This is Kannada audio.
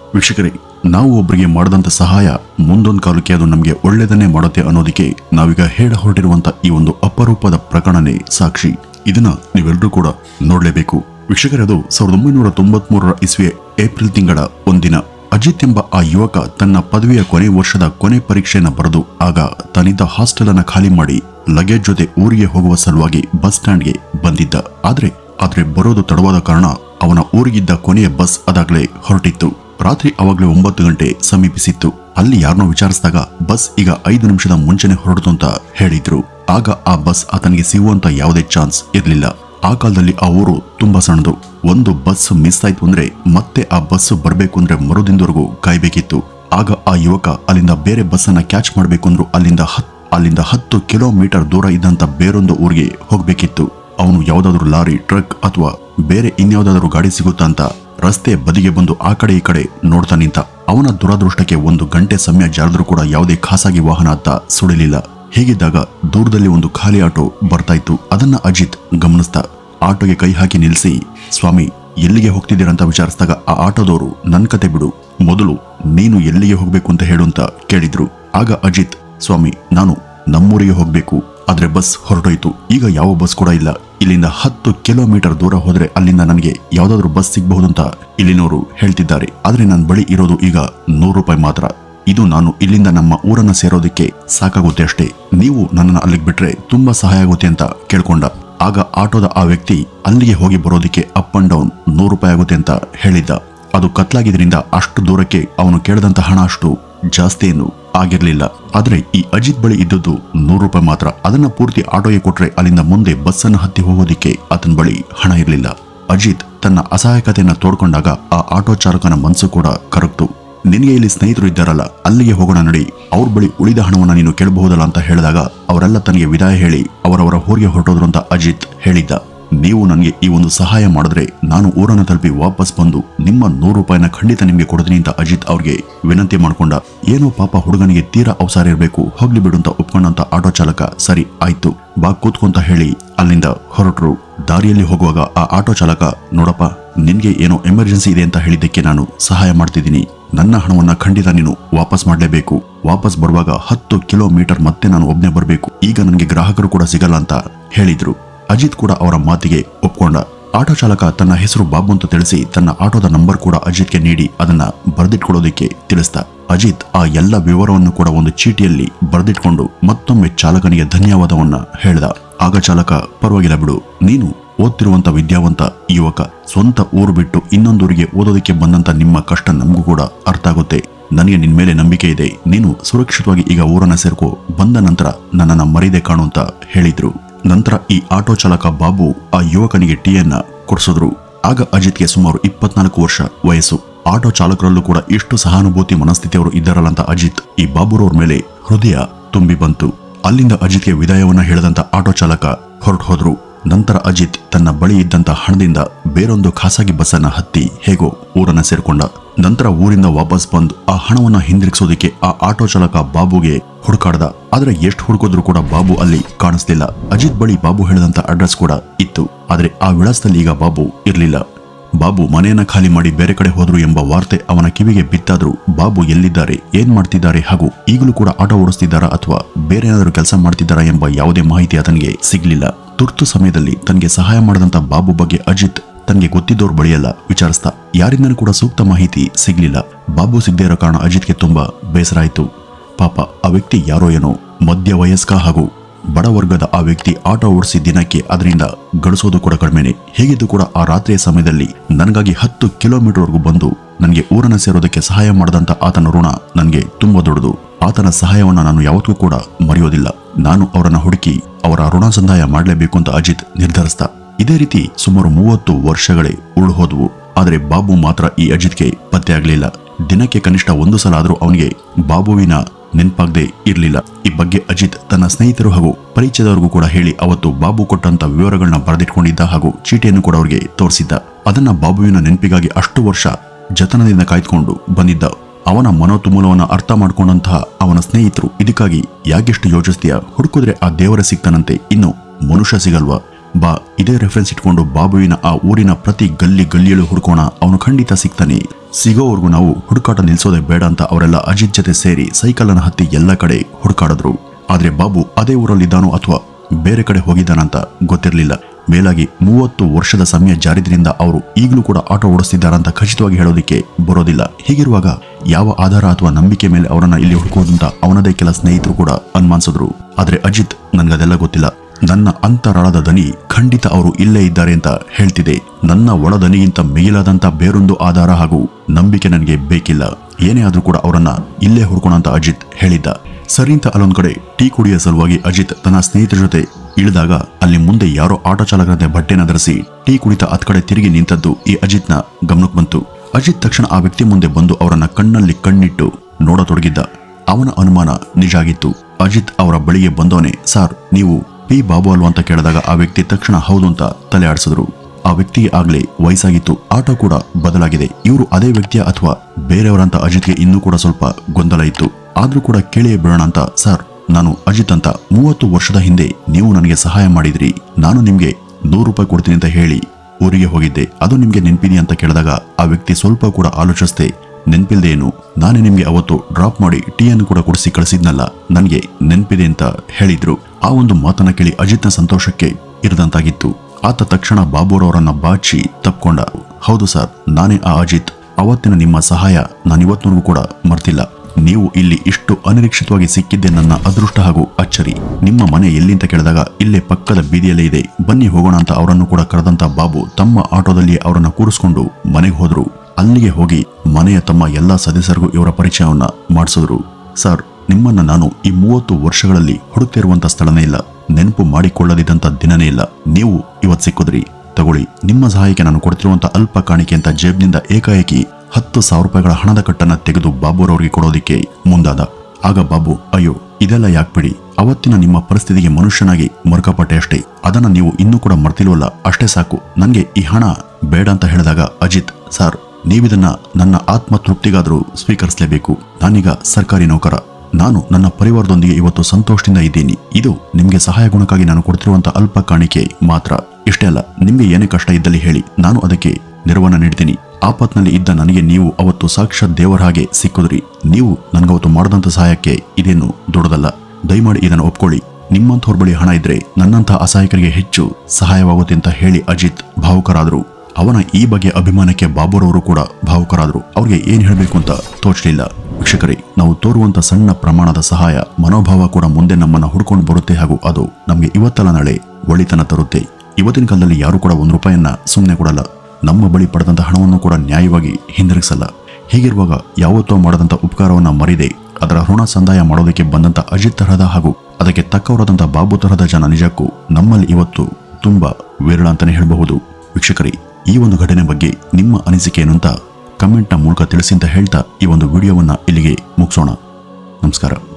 ವೀಕ್ಷಕರೇ ನಾವು ಒಬ್ಬರಿಗೆ ಮಾಡದಂತ ಸಹಾಯ ಮುಂದೊಂದು ಕಾಲಕ್ಕೆ ಅದು ನಮಗೆ ಒಳ್ಳೆಯದನ್ನೇ ಮಾಡುತ್ತೆ ಅನ್ನೋದಕ್ಕೆ ನಾವೀಗ ಹೇಳ ಹೊರಟಿರುವಂತ ಈ ಒಂದು ಅಪರೂಪದ ಪ್ರಕರಣನೇ ಸಾಕ್ಷಿ ಇದನ್ನ ನೀವೆಲ್ಲರೂ ಕೂಡ ನೋಡಲೇಬೇಕು ವೀಕ್ಷಕರೇ ಅದು ಸಾವಿರದ ಒಂಬೈನೂರ ತೊಂಬತ್ಮೂರರ ಇಸ್ವಿಯ ಏಪ್ರಿಲ್ ತಿಂಗಳ ಒಂದಿನ ಅಜಿತ್ ಎಂಬ ಆ ಯುವಕ ತನ್ನ ಪದವಿಯ ಕೊನೆ ವರ್ಷದ ಕೊನೆ ಪರೀಕ್ಷೆಯನ್ನು ಬರೆದು ಆಗ ತಾನಿದ್ದ ಹಾಸ್ಟೆಲ್ ಅನ್ನ ಖಾಲಿ ಮಾಡಿ ಲಗೇಜ್ ಜೊತೆ ಊರಿಗೆ ಹೋಗುವ ಸಲುವಾಗಿ ಬಸ್ ಸ್ಟ್ಯಾಂಡ್ಗೆ ಬಂದಿದ್ದ ಆದ್ರೆ ಆದ್ರೆ ಬರೋದು ತಡವಾದ ಕಾರಣ ಅವನ ಊರಿಗಿದ್ದ ಕೊನೆಯ ಬಸ್ ಅದಾಗಲೇ ಹೊರಟಿತ್ತು ರಾತ್ರಿ ಅವಾಗಲೇ ಒಂಬತ್ತು ಗಂಟೆ ಸಮೀಪಿಸಿತ್ತು ಅಲ್ಲಿ ಯಾರನ್ನೋ ವಿಚಾರಿಸಿದಾಗ ಬಸ್ ಈಗ ಐದು ನಿಮಿಷದ ಮುಂಚೆನೆ ಹೊರಡ್ತು ಅಂತ ಹೇಳಿದ್ರು ಆಗ ಆ ಬಸ್ ಆತನಿಗೆ ಸಿಗುವಂತ ಯಾವುದೇ ಚಾನ್ಸ್ ಇರಲಿಲ್ಲ ಆ ಕಾಲದಲ್ಲಿ ಆ ಊರು ತುಂಬಾ ಸಣ್ಣದು ಒಂದು ಬಸ್ ಮಿಸ್ ಆಯ್ತು ಅಂದ್ರೆ ಮತ್ತೆ ಆ ಬಸ್ ಬರಬೇಕು ಅಂದ್ರೆ ಮರುದಿನದವರೆಗೂ ಕಾಯ್ಬೇಕಿತ್ತು ಆಗ ಆ ಯುವಕ ಅಲ್ಲಿಂದ ಬೇರೆ ಬಸ್ ಅನ್ನ ಕ್ಯಾಚ್ ಮಾಡಬೇಕು ಅಂದ್ರು ಅಲ್ಲಿಂದ ಹತ್ ಅಲ್ಲಿಂದ ಹತ್ತು ಕಿಲೋಮೀಟರ್ ದೂರ ಇದ್ದಂತ ಬೇರೊಂದು ಊರಿಗೆ ಹೋಗ್ಬೇಕಿತ್ತು ಅವನು ಯಾವ್ದಾದ್ರು ಲಾರಿ ಟ್ರಕ್ ಅಥವಾ ಬೇರೆ ಇನ್ಯಾವುದಾದ್ರೂ ಗಾಡಿ ಸಿಗುತ್ತಾ ಅಂತ ರಸ್ತೆ ಬದಿಗೆ ಬಂದು ಆ ಕಡೆ ಈ ಕಡೆ ನೋಡ್ತಾ ನಿಂತ ಅವನ ದುರದೃಷ್ಟಕ್ಕೆ ಒಂದು ಗಂಟೆ ಸಮಯ ಜಾರದ್ರೂ ಕೂಡ ಯಾವುದೇ ಖಾಸಗಿ ವಾಹನ ಅತ್ತ ಸುಳಿಲಿಲ್ಲ ಹೀಗಿದ್ದಾಗ ದೂರದಲ್ಲಿ ಒಂದು ಖಾಲಿ ಆಟೋ ಬರ್ತಾ ಇತ್ತು ಅದನ್ನ ಅಜಿತ್ ಗಮನಿಸ್ತಾ ಆಟೋಗೆ ಕೈ ಹಾಕಿ ನಿಲ್ಲಿಸಿ ಸ್ವಾಮಿ ಎಲ್ಲಿಗೆ ಹೋಗ್ತಿದ್ದೀರಾ ಅಂತ ವಿಚಾರಿಸಿದಾಗ ಆ ಆಟೋದವರು ನನ್ ಕತೆ ಬಿಡು ಮೊದಲು ನೀನು ಎಲ್ಲಿಗೆ ಹೋಗ್ಬೇಕು ಅಂತ ಹೇಳು ಅಂತ ಕೇಳಿದ್ರು ಆಗ ಅಜಿತ್ ಸ್ವಾಮಿ ನಾನು ನಮ್ಮೂರಿಗೆ ಹೋಗ್ಬೇಕು ಆದ್ರೆ ಬಸ್ ಹೊರಟೋಯ್ತು ಈಗ ಯಾವ ಬಸ್ ಕೂಡ ಇಲ್ಲ ಇಲ್ಲಿಂದ ಹತ್ತು ಕಿಲೋಮೀಟರ್ ದೂರ ಹೋದ್ರೆ ಅಲ್ಲಿಂದ ನನಗೆ ಯಾವ್ದಾದ್ರು ಬಸ್ ಸಿಗಬಹುದು ಅಂತ ಇಲ್ಲಿನವರು ಹೇಳ್ತಿದ್ದಾರೆ ಆದ್ರೆ ನನ್ನ ಬಳಿ ಇರೋದು ಈಗ ನೂರು ರೂಪಾಯಿ ಮಾತ್ರ ಇದು ನಾನು ಇಲ್ಲಿಂದ ನಮ್ಮ ಊರನ್ನ ಸೇರೋದಕ್ಕೆ ಸಾಕಾಗುತ್ತೆ ಅಷ್ಟೇ ನೀವು ನನ್ನನ್ನು ಅಲ್ಲಿಗೆ ಬಿಟ್ರೆ ತುಂಬಾ ಸಹಾಯ ಆಗುತ್ತೆ ಅಂತ ಕೇಳ್ಕೊಂಡ ಆಗ ಆಟೋದ ಆ ವ್ಯಕ್ತಿ ಅಲ್ಲಿಗೆ ಹೋಗಿ ಬರೋದಕ್ಕೆ ಅಪ್ ಅಂಡ್ ಡೌನ್ ನೂರು ರೂಪಾಯಿ ಆಗುತ್ತೆ ಅಂತ ಹೇಳಿದ್ದ ಅದು ಕತ್ಲಾಗಿದ್ರಿಂದ ಅಷ್ಟು ದೂರಕ್ಕೆ ಅವನು ಕೇಳಿದಂತ ಹಣ ಅಷ್ಟು ಜಾಸ್ತಿ ಏನು ಆಗಿರ್ಲಿಲ್ಲ ಆದ್ರೆ ಈ ಅಜಿತ್ ಬಳಿ ಇದ್ದದ್ದು ನೂರು ರೂಪಾಯಿ ಮಾತ್ರ ಅದನ್ನ ಪೂರ್ತಿ ಆಟೋಗೆ ಕೊಟ್ರೆ ಅಲ್ಲಿಂದ ಮುಂದೆ ಬಸ್ ಅನ್ನು ಹತ್ತಿ ಹೋಗೋದಿಕ್ಕೆ ಆತನ ಬಳಿ ಹಣ ಇರಲಿಲ್ಲ ಅಜಿತ್ ತನ್ನ ಅಸಹಾಯಕತೆಯನ್ನ ತೋಡ್ಕೊಂಡಾಗ ಆ ಆಟೋ ಚಾಲಕನ ಮನಸ್ಸು ಕೂಡ ಕರಗ್ತು ನಿನಗೆ ಇಲ್ಲಿ ಸ್ನೇಹಿತರು ಇದ್ದಾರಲ್ಲ ಅಲ್ಲಿಗೆ ಹೋಗೋಣ ನಡಿ ಅವ್ರ ಬಳಿ ಉಳಿದ ಹಣವನ್ನ ನೀನು ಕೇಳಬಹುದಲ್ಲ ಅಂತ ಹೇಳಿದಾಗ ಅವರೆಲ್ಲ ತನಗೆ ವಿದಾಯ ಹೇಳಿ ಅವರವರ ಊರಿಗೆ ಹೊರಟೋದ್ರು ಅಂತ ಅಜಿತ್ ಹೇಳಿದ್ದ ನೀವು ನನಗೆ ಈ ಒಂದು ಸಹಾಯ ಮಾಡಿದ್ರೆ ನಾನು ಊರನ್ನು ತಲುಪಿ ವಾಪಸ್ ಬಂದು ನಿಮ್ಮ ನೂರು ರೂಪಾಯಿನ ಖಂಡಿತ ನಿಮಗೆ ಕೊಡ್ತೀನಿ ಅಂತ ಅಜಿತ್ ಅವ್ರಿಗೆ ವಿನಂತಿ ಮಾಡ್ಕೊಂಡ ಏನೋ ಪಾಪ ಹುಡುಗನಿಗೆ ತೀರಾ ಅವಸರ ಇರಬೇಕು ಹೋಗ್ಲಿ ಬಿಡು ಅಂತ ಒಪ್ಕೊಂಡಂತ ಆಟೋ ಚಾಲಕ ಸರಿ ಆಯ್ತು ಬಾ ಕೂತ್ಕೊಂತ ಹೇಳಿ ಅಲ್ಲಿಂದ ಹೊರಟರು ದಾರಿಯಲ್ಲಿ ಹೋಗುವಾಗ ಆ ಆಟೋ ಚಾಲಕ ನೋಡಪ್ಪ ನಿನ್ಗೆ ಏನೋ ಎಮರ್ಜೆನ್ಸಿ ಇದೆ ಅಂತ ಹೇಳಿದ್ದಕ್ಕೆ ನಾನು ಸಹಾಯ ಮಾಡ್ತಿದ್ದೀನಿ ನನ್ನ ಹಣವನ್ನ ಖಂಡಿತ ನೀನು ವಾಪಸ್ ಮಾಡಲೇಬೇಕು ವಾಪಸ್ ಬರುವಾಗ ಹತ್ತು ಕಿಲೋಮೀಟರ್ ಮತ್ತೆ ನಾನು ಒಬ್ನೇ ಬರಬೇಕು ಈಗ ನನಗೆ ಗ್ರಾಹಕರು ಕೂಡ ಸಿಗಲ್ಲ ಅಂತ ಹೇಳಿದ್ರು ಅಜಿತ್ ಕೂಡ ಅವರ ಮಾತಿಗೆ ಒಪ್ಕೊಂಡ ಆಟೋ ಚಾಲಕ ತನ್ನ ಹೆಸರು ಬಾಬು ಅಂತ ತಿಳಿಸಿ ತನ್ನ ಆಟೋದ ನಂಬರ್ ಕೂಡ ಅಜಿತ್ಗೆ ನೀಡಿ ಅದನ್ನ ಬರೆದಿಟ್ಕೊಳ್ಳೋದಕ್ಕೆ ತಿಳಿಸ್ದ ಅಜಿತ್ ಆ ಎಲ್ಲ ವಿವರವನ್ನು ಕೂಡ ಒಂದು ಚೀಟಿಯಲ್ಲಿ ಬರೆದಿಟ್ಕೊಂಡು ಮತ್ತೊಮ್ಮೆ ಚಾಲಕನಿಗೆ ಧನ್ಯವಾದವನ್ನ ಹೇಳ್ದ ಆಗ ಚಾಲಕ ಪರವಾಗಿಲ್ಲ ಬಿಡು ನೀನು ಓದ್ತಿರುವಂತ ವಿದ್ಯಾವಂತ ಯುವಕ ಸ್ವಂತ ಊರು ಬಿಟ್ಟು ಇನ್ನೊಂದೂರಿಗೆ ಓದೋದಕ್ಕೆ ಬಂದಂತ ನಿಮ್ಮ ಕಷ್ಟ ನಮಗೂ ಕೂಡ ಅರ್ಥ ಆಗುತ್ತೆ ನನಗೆ ನಿನ್ ಮೇಲೆ ನಂಬಿಕೆ ಇದೆ ನೀನು ಸುರಕ್ಷಿತವಾಗಿ ಈಗ ಊರನ್ನ ಸೇರ್ಕೋ ಬಂದ ನಂತರ ನನ್ನನ್ನ ಮರೀದೆ ಕಾಣು ಅಂತ ಹೇಳಿದ್ರು ನಂತರ ಈ ಆಟೋ ಚಾಲಕ ಬಾಬು ಆ ಯುವಕನಿಗೆ ಟೀಯನ್ನ ಕೊಡಿಸಿದ್ರು ಆಗ ಅಜಿತ್ಗೆ ಸುಮಾರು ಇಪ್ಪತ್ನಾಲ್ಕು ವರ್ಷ ವಯಸ್ಸು ಆಟೋ ಚಾಲಕರಲ್ಲೂ ಕೂಡ ಇಷ್ಟು ಸಹಾನುಭೂತಿ ಮನಸ್ಥಿತಿಯವರು ಇದ್ದಾರಲ್ಲ ಅಂತ ಅಜಿತ್ ಈ ಬಾಬುರವ್ರ ಮೇಲೆ ಹೃದಯ ತುಂಬಿ ಬಂತು ಅಲ್ಲಿಂದ ಅಜಿತ್ಗೆ ವಿದಾಯವನ್ನ ಹೇಳಿದಂತ ಆಟೋ ಚಾಲಕ ಹೊರಟು ಹೋದ್ರು ನಂತರ ಅಜಿತ್ ತನ್ನ ಬಳಿ ಇದ್ದಂತ ಹಣದಿಂದ ಬೇರೊಂದು ಖಾಸಗಿ ಬಸ್ಸನ್ನ ಹತ್ತಿ ಹೇಗೋ ಊರನ್ನ ಸೇರ್ಕೊಂಡ ನಂತರ ಊರಿಂದ ವಾಪಸ್ ಬಂದು ಆ ಹಣವನ್ನ ಹಿಂದಿರುಗಿಸೋದಕ್ಕೆ ಆ ಆಟೋ ಚಾಲಕ ಬಾಬುಗೆ ಹುಡುಕಾಡ್ದ ಆದ್ರೆ ಎಷ್ಟು ಹುಡುಕಿದ್ರು ಕೂಡ ಬಾಬು ಅಲ್ಲಿ ಕಾಣಿಸ್ಲಿಲ್ಲ ಅಜಿತ್ ಬಳಿ ಬಾಬು ಹೇಳಿದಂತ ಅಡ್ರೆಸ್ ಕೂಡ ಇತ್ತು ಆದ್ರೆ ಆ ವಿಳಾಸದಲ್ಲಿ ಈಗ ಬಾಬು ಇರ್ಲಿಲ್ಲ ಬಾಬು ಮನೆಯನ್ನ ಖಾಲಿ ಮಾಡಿ ಬೇರೆ ಕಡೆ ಹೋದ್ರು ಎಂಬ ವಾರ್ತೆ ಅವನ ಕಿವಿಗೆ ಬಿತ್ತಾದ್ರೂ ಬಾಬು ಎಲ್ಲಿದ್ದಾರೆ ಏನ್ ಮಾಡ್ತಿದ್ದಾರೆ ಹಾಗೂ ಈಗಲೂ ಕೂಡ ಆಟೋ ಓಡಿಸ್ತಿದ್ದಾರಾ ಅಥವಾ ಬೇರೆ ಏನಾದರೂ ಕೆಲಸ ಮಾಡ್ತಿದ್ದಾರಾ ಎಂಬ ಯಾವುದೇ ಮಾಹಿತಿ ಆತನಿಗೆ ಸಿಗ್ಲಿಲ್ಲ ತುರ್ತು ಸಮಯದಲ್ಲಿ ತನಗೆ ಸಹಾಯ ಮಾಡದಂತ ಬಾಬು ಬಗ್ಗೆ ಅಜಿತ್ ತನಗೆ ಗೊತ್ತಿದ್ದವ್ರ ಬಳಿಯಲ್ಲ ವಿಚಾರಿಸ್ತಾ ಯಾರಿಂದನೂ ಕೂಡ ಸೂಕ್ತ ಮಾಹಿತಿ ಸಿಗ್ಲಿಲ್ಲ ಬಾಬು ಸಿಗದೇ ಇರೋ ಕಾರಣ ಅಜಿತ್ಗೆ ತುಂಬಾ ಬೇಸರ ಆಯ್ತು ಪಾಪ ಆ ವ್ಯಕ್ತಿ ಯಾರೋ ಏನೋ ಮಧ್ಯ ವಯಸ್ಕ ಹಾಗೂ ಬಡವರ್ಗದ ಆ ವ್ಯಕ್ತಿ ಆಟೋ ಓಡಿಸಿ ದಿನಕ್ಕೆ ಅದರಿಂದ ಗಳಿಸೋದು ಕೂಡ ಕಡಿಮೆನೆ ಹೇಗಿದ್ದು ಕೂಡ ಆ ರಾತ್ರಿಯ ಸಮಯದಲ್ಲಿ ನನಗಾಗಿ ಹತ್ತು ಕಿಲೋಮೀಟರ್ವರೆಗೂ ಬಂದು ನನಗೆ ಊರನ್ನ ಸೇರೋದಕ್ಕೆ ಸಹಾಯ ಮಾಡದಂತ ಆತನ ಋಣ ನನಗೆ ತುಂಬಾ ದೊಡ್ಡದು ಆತನ ಸಹಾಯವನ್ನ ನಾನು ಯಾವತ್ತೂ ಕೂಡ ಮರೆಯೋದಿಲ್ಲ ನಾನು ಅವರನ್ನ ಹುಡುಕಿ ಅವರ ಋಣ ಸಂದಾಯ ಮಾಡಲೇಬೇಕು ಅಂತ ಅಜಿತ್ ನಿರ್ಧರಿಸ್ದ ಇದೇ ರೀತಿ ಸುಮಾರು ಮೂವತ್ತು ವರ್ಷಗಳೇ ಉರುಳು ಹೋದವು ಆದರೆ ಬಾಬು ಮಾತ್ರ ಈ ಅಜಿತ್ಗೆ ಪತ್ತೆ ಆಗಲಿಲ್ಲ ದಿನಕ್ಕೆ ಕನಿಷ್ಠ ಒಂದು ಸಲ ಆದರೂ ಅವನಿಗೆ ಬಾಬುವಿನ ನೆನಪಾಗದೆ ಇರಲಿಲ್ಲ ಈ ಬಗ್ಗೆ ಅಜಿತ್ ತನ್ನ ಸ್ನೇಹಿತರು ಹಾಗೂ ಪರಿಚಯದವರಿಗೂ ಕೂಡ ಹೇಳಿ ಅವತ್ತು ಬಾಬು ಕೊಟ್ಟಂತ ವಿವರಗಳನ್ನ ಬರೆದಿಟ್ಕೊಂಡಿದ್ದ ಹಾಗೂ ಚೀಟಿಯನ್ನು ಕೂಡ ಅವರಿಗೆ ತೋರಿಸಿದ್ದ ಅದನ್ನ ಬಾಬುವಿನ ನೆನಪಿಗಾಗಿ ಅಷ್ಟು ವರ್ಷ ಜತನದಿಂದ ಕಾಯ್ದುಕೊಂಡು ಬಂದಿದ್ದ ಅವನ ಮನೋತುಮೂಲವನ್ನ ಅರ್ಥ ಮಾಡ್ಕೊಂಡಂತಹ ಅವನ ಸ್ನೇಹಿತರು ಇದಕ್ಕಾಗಿ ಯಾಕೆಷ್ಟು ಯೋಚಿಸ್ತೀಯ ಹುಡುಕಿದ್ರೆ ಆ ದೇವರ ಸಿಗ್ತಾನಂತೆ ಇನ್ನು ಮನುಷ್ಯ ಸಿಗಲ್ವಾ ಬಾ ಇದೇ ರೆಫರೆನ್ಸ್ ಇಟ್ಕೊಂಡು ಬಾಬುವಿನ ಆ ಊರಿನ ಪ್ರತಿ ಗಲ್ಲಿ ಗಲ್ಲಿಯಲ್ಲೂ ಹುಡ್ಕೋಣ ಅವನು ಖಂಡಿತ ಸಿಗ್ತಾನೆ ಸಿಗೋವರೆಗೂ ನಾವು ಹುಡುಕಾಟ ನಿಲ್ಸೋದೇ ಬೇಡ ಅಂತ ಅವರೆಲ್ಲ ಅಜಿತ್ ಜೊತೆ ಸೇರಿ ಸೈಕಲ್ ಅನ್ನ ಹತ್ತಿ ಎಲ್ಲ ಕಡೆ ಹುಡುಕಾಡಿದ್ರು ಆದ್ರೆ ಬಾಬು ಅದೇ ಊರಲ್ಲಿದ್ದಾನೋ ಅಥವಾ ಬೇರೆ ಕಡೆ ಹೋಗಿದ್ದಾನಂತ ಗೊತ್ತಿರಲಿಲ್ಲ ಮೇಲಾಗಿ ಮೂವತ್ತು ವರ್ಷದ ಸಮಯ ಜಾರಿದ್ರಿಂದ ಅವರು ಈಗಲೂ ಕೂಡ ಆಟೋ ಓಡಿಸ್ತಿದ್ದಾರಂತ ಖಚಿತವಾಗಿ ಹೇಳೋದಿಕ್ಕೆ ಬರೋದಿಲ್ಲ ಹೀಗಿರುವಾಗ ಯಾವ ಆಧಾರ ಅಥವಾ ನಂಬಿಕೆ ಮೇಲೆ ಅವರನ್ನ ಇಲ್ಲಿ ಹುಡುಕೋದಂತ ಅವನದೇ ಕೆಲ ಸ್ನೇಹಿತರು ಕೂಡ ಅನುಮಾನಿಸಿದ್ರು ಆದ್ರೆ ಅಜಿತ್ ನನ್ಗದೆಲ್ಲ ಗೊತ್ತಿಲ್ಲ ನನ್ನ ಅಂತರಾಳದ ದನಿ ಖಂಡಿತ ಅವರು ಇಲ್ಲೇ ಇದ್ದಾರೆ ಅಂತ ಹೇಳ್ತಿದೆ ನನ್ನ ಒಳದನಿಗಿಂತ ಮಿಗಿಲಾದಂತ ಬೇರೊಂದು ಆಧಾರ ಹಾಗೂ ನಂಬಿಕೆ ನನಗೆ ಬೇಕಿಲ್ಲ ಏನೇ ಆದ್ರೂ ಕೂಡ ಅವರನ್ನ ಇಲ್ಲೇ ಹುಡ್ಕೋಣ ಅಂತ ಅಜಿತ್ ಹೇಳಿದ್ದ ಸರಿಂತ ಅಲ್ಲೊಂದ್ ಕಡೆ ಟೀ ಕುಡಿಯೋ ಸಲುವಾಗಿ ಅಜಿತ್ ತನ್ನ ಸ್ನೇಹಿತರ ಜೊತೆ ಇಳಿದಾಗ ಅಲ್ಲಿ ಮುಂದೆ ಯಾರೋ ಆಟೋ ಚಾಲಕರಂತೆ ಬಟ್ಟೆನ ಧರಿಸಿ ಟೀ ಕುಡಿತ ಅತ್ ಕಡೆ ತಿರುಗಿ ನಿಂತದ್ದು ಈ ಅಜಿತ್ನ ಗಮನಕ್ಕೆ ಬಂತು ಅಜಿತ್ ತಕ್ಷಣ ಆ ವ್ಯಕ್ತಿ ಮುಂದೆ ಬಂದು ಅವರನ್ನ ಕಣ್ಣಲ್ಲಿ ಕಣ್ಣಿಟ್ಟು ನೋಡತೊಡಗಿದ್ದ ಅವನ ಅನುಮಾನ ನಿಜ ಆಗಿತ್ತು ಅಜಿತ್ ಅವರ ಬಳಿಗೆ ಬಂದವನೇ ಸಾರ್ ನೀವು ಪಿ ಬಾಬು ಅಲ್ವಾ ಅಂತ ಕೇಳಿದಾಗ ಆ ವ್ಯಕ್ತಿ ತಕ್ಷಣ ಹೌದು ಅಂತ ತಲೆ ಆಡಿಸಿದ್ರು ಆ ವ್ಯಕ್ತಿಗೆ ಆಗ್ಲೇ ವಯಸ್ಸಾಗಿತ್ತು ಆಟೋ ಕೂಡ ಬದಲಾಗಿದೆ ಇವರು ಅದೇ ವ್ಯಕ್ತಿಯ ಅಥವಾ ಬೇರೆಯವರಂತ ಅಜಿತ್ಗೆ ಇನ್ನೂ ಕೂಡ ಸ್ವಲ್ಪ ಗೊಂದಲ ಇತ್ತು ಆದ್ರೂ ಕೂಡ ಕೇಳಿಯೇ ಬಿಡೋಣ ಅಂತ ಸರ್ ನಾನು ಅಜಿತ್ ಅಂತ ಮೂವತ್ತು ವರ್ಷದ ಹಿಂದೆ ನೀವು ನನಗೆ ಸಹಾಯ ಮಾಡಿದ್ರಿ ನಾನು ನಿಮ್ಗೆ ನೂರು ರೂಪಾಯಿ ಕೊಡ್ತೀನಿ ಅಂತ ಹೇಳಿ ಊರಿಗೆ ಹೋಗಿದ್ದೆ ಅದು ನಿಮ್ಗೆ ನೆನ್ಪಿದೆಯಾ ಅಂತ ಕೇಳಿದಾಗ ಆ ವ್ಯಕ್ತಿ ಸ್ವಲ್ಪ ಕೂಡ ಆಲೋಚಿಸದೆ ನೆನ್ಪಿಲ್ದೆ ಏನು ನಾನೇ ನಿಮ್ಗೆ ಅವತ್ತು ಡ್ರಾಪ್ ಮಾಡಿ ಟೀಯನ್ನು ಕೂಡ ಕೊಡಿಸಿ ಕಳಿಸಿದ್ನಲ್ಲ ನನಗೆ ನೆನ್ಪಿದೆ ಅಂತ ಹೇಳಿದ್ರು ಆ ಒಂದು ಮಾತನ್ನ ಕೇಳಿ ಅಜಿತ್ನ ಸಂತೋಷಕ್ಕೆ ಇರದಂತಾಗಿತ್ತು ಆತ ತಕ್ಷಣ ಬಾಬುರವರನ್ನ ಬಾಚಿ ತಪ್ಕೊಂಡ ಹೌದು ಸರ್ ನಾನೇ ಆ ಅಜಿತ್ ಅವತ್ತಿನ ನಿಮ್ಮ ಸಹಾಯ ನಾನಿವತ್ತಿನವರೆಗೂ ಕೂಡ ಮರ್ತಿಲ್ಲ ನೀವು ಇಲ್ಲಿ ಇಷ್ಟು ಅನಿರೀಕ್ಷಿತವಾಗಿ ಸಿಕ್ಕಿದ್ದೆ ನನ್ನ ಅದೃಷ್ಟ ಹಾಗೂ ಅಚ್ಚರಿ ನಿಮ್ಮ ಮನೆ ಎಲ್ಲಿ ಅಂತ ಕೇಳಿದಾಗ ಇಲ್ಲೇ ಪಕ್ಕದ ಬೀದಿಯಲ್ಲೇ ಇದೆ ಬನ್ನಿ ಹೋಗೋಣ ಅಂತ ಅವರನ್ನು ಕೂಡ ಕರೆದಂತ ಬಾಬು ತಮ್ಮ ಆಟೋದಲ್ಲಿ ಅವರನ್ನ ಕೂರಿಸ್ಕೊಂಡು ಮನೆಗೆ ಹೋದ್ರು ಅಲ್ಲಿಗೆ ಹೋಗಿ ಮನೆಯ ತಮ್ಮ ಎಲ್ಲಾ ಸದಸ್ಯರಿಗೂ ಇವರ ಪರಿಚಯವನ್ನ ಮಾಡಿಸಿದ್ರು ಸರ್ ನಿಮ್ಮನ್ನ ನಾನು ಈ ಮೂವತ್ತು ವರ್ಷಗಳಲ್ಲಿ ಹುಡುಕ್ತಿರುವಂತ ಸ್ಥಳನೇ ಇಲ್ಲ ನೆನಪು ಮಾಡಿಕೊಳ್ಳದಿದ್ದಂತ ದಿನನೇ ಇಲ್ಲ ನೀವು ಇವತ್ ಸಿಕ್ಕಿದ್ರಿ ತಗೊಳ್ಳಿ ನಿಮ್ಮ ಸಹಾಯಕ್ಕೆ ನಾನು ಕೊಡ್ತಿರುವಂತ ಅಲ್ಪ ಕಾಣಿಕೆ ಅಂತ ಜೇಬ್ನಿಂದ ಏಕಾಏಕಿ ಹತ್ತು ಸಾವಿರ ರೂಪಾಯಿಗಳ ಹಣದ ಕಟ್ಟನ್ನ ತೆಗೆದು ಬಾಬುರವರಿಗೆ ಕೊಡೋದಿಕ್ಕೆ ಮುಂದಾದ ಆಗ ಬಾಬು ಅಯ್ಯೋ ಇದೆಲ್ಲ ಯಾಕ್ಬಿಡಿ ಅವತ್ತಿನ ನಿಮ್ಮ ಪರಿಸ್ಥಿತಿಗೆ ಮನುಷ್ಯನಾಗಿ ಮರುಕಪಟ್ಟೆ ಅಷ್ಟೇ ಅದನ್ನ ನೀವು ಇನ್ನೂ ಕೂಡ ಮರ್ತಿಲ್ವಲ್ಲ ಅಷ್ಟೇ ಸಾಕು ನನಗೆ ಈ ಹಣ ಬೇಡ ಅಂತ ಹೇಳಿದಾಗ ಅಜಿತ್ ಸರ್ ನೀವಿದನ್ನ ನನ್ನ ಆತ್ಮ ತೃಪ್ತಿಗಾದರೂ ಸ್ವೀಕರಿಸಲೇಬೇಕು ನಾನೀಗ ಸರ್ಕಾರಿ ನೌಕರ ನಾನು ನನ್ನ ಪರಿವಾರದೊಂದಿಗೆ ಇವತ್ತು ಸಂತೋಷದಿಂದ ಇದ್ದೀನಿ ಇದು ನಿಮಗೆ ಸಹಾಯ ಗುಣಕ್ಕಾಗಿ ನಾನು ಕೊಡ್ತಿರುವಂತ ಅಲ್ಪ ಕಾಣಿಕೆ ಮಾತ್ರ ಇಷ್ಟೇ ಅಲ್ಲ ನಿಮ್ಗೆ ಏನೇ ಕಷ್ಟ ಇದ್ದಲ್ಲಿ ಹೇಳಿ ನಾನು ಅದಕ್ಕೆ ನೆರವನ್ನ ನೀಡ್ತೀನಿ ಆಪತ್ನಲ್ಲಿ ಇದ್ದ ನನಗೆ ನೀವು ಅವತ್ತು ಸಾಕ್ಷಾತ್ ದೇವರ ಹಾಗೆ ಸಿಕ್ಕಿದ್ರಿ ನೀವು ನನಗವತ್ತು ಮಾಡದಂತ ಸಹಾಯಕ್ಕೆ ಇದೇನು ದೊಡ್ಡದಲ್ಲ ದಯಮಾಡಿ ಇದನ್ನು ಒಪ್ಕೊಳ್ಳಿ ನಿಮ್ಮಂಥವ್ರ ಬಳಿ ಹಣ ಇದ್ರೆ ನನ್ನಂಥ ಅಸಹಾಯಕರಿಗೆ ಹೆಚ್ಚು ಸಹಾಯವಾಗುತ್ತೆ ಅಂತ ಹೇಳಿ ಅಜಿತ್ ಭಾವುಕರಾದರು ಅವನ ಈ ಬಗ್ಗೆ ಅಭಿಮಾನಕ್ಕೆ ಬಾಬುರವರು ಕೂಡ ಭಾವುಕರಾದರು ಅವ್ರಿಗೆ ಏನ್ ಹೇಳಬೇಕು ಅಂತ ತೋಚಲಿಲ್ಲ ವೀಕ್ಷಕರೇ ನಾವು ತೋರುವಂತ ಸಣ್ಣ ಪ್ರಮಾಣದ ಸಹಾಯ ಮನೋಭಾವ ಕೂಡ ಮುಂದೆ ನಮ್ಮನ್ನ ಹುಡ್ಕೊಂಡು ಬರುತ್ತೆ ಹಾಗೂ ಅದು ನಮಗೆ ಇವತ್ತಲ್ಲ ನಾಳೆ ಒಳಿತನ ತರುತ್ತೆ ಇವತ್ತಿನ ಕಾಲದಲ್ಲಿ ಯಾರು ಕೂಡ ಒಂದು ರೂಪಾಯಿಯನ್ನ ಸುಮ್ಮನೆ ಕೊಡಲ್ಲ ನಮ್ಮ ಬಳಿ ಪಡೆದಂತ ಹಣವನ್ನು ಕೂಡ ನ್ಯಾಯವಾಗಿ ಹಿಂದಿರುಗಿಸಲ್ಲ ಹೀಗಿರುವಾಗ ಯಾವತ್ತೋ ಮಾಡದಂತ ಉಪಕಾರವನ್ನ ಮರಿದೆ ಅದರ ಋಣ ಸಂದಾಯ ಮಾಡೋದಕ್ಕೆ ಬಂದಂತ ಅಜಿತ್ ತರಹದ ಹಾಗೂ ಅದಕ್ಕೆ ತಕ್ಕವರಾದಂತ ಬಾಬು ತರಹದ ಜನ ನಿಜಕ್ಕೂ ನಮ್ಮಲ್ಲಿ ಇವತ್ತು ತುಂಬಾ ವಿರಳ ಅಂತಾನೆ ಹೇಳಬಹುದು ವೀಕ್ಷಕರೇ ಈ ಒಂದು ಘಟನೆ ಬಗ್ಗೆ ನಿಮ್ಮ ಅನಿಸಿಕೆ ಏನು ಅಂತ ಕಮೆಂಟ್ನ ಮೂಲಕ ತಿಳಿಸಿ ಅಂತ ಹೇಳ್ತಾ ಈ ಒಂದು ವಿಡಿಯೋವನ್ನ ಇಲ್ಲಿಗೆ ಮುಗಿಸೋಣ ನಮಸ್ಕಾರ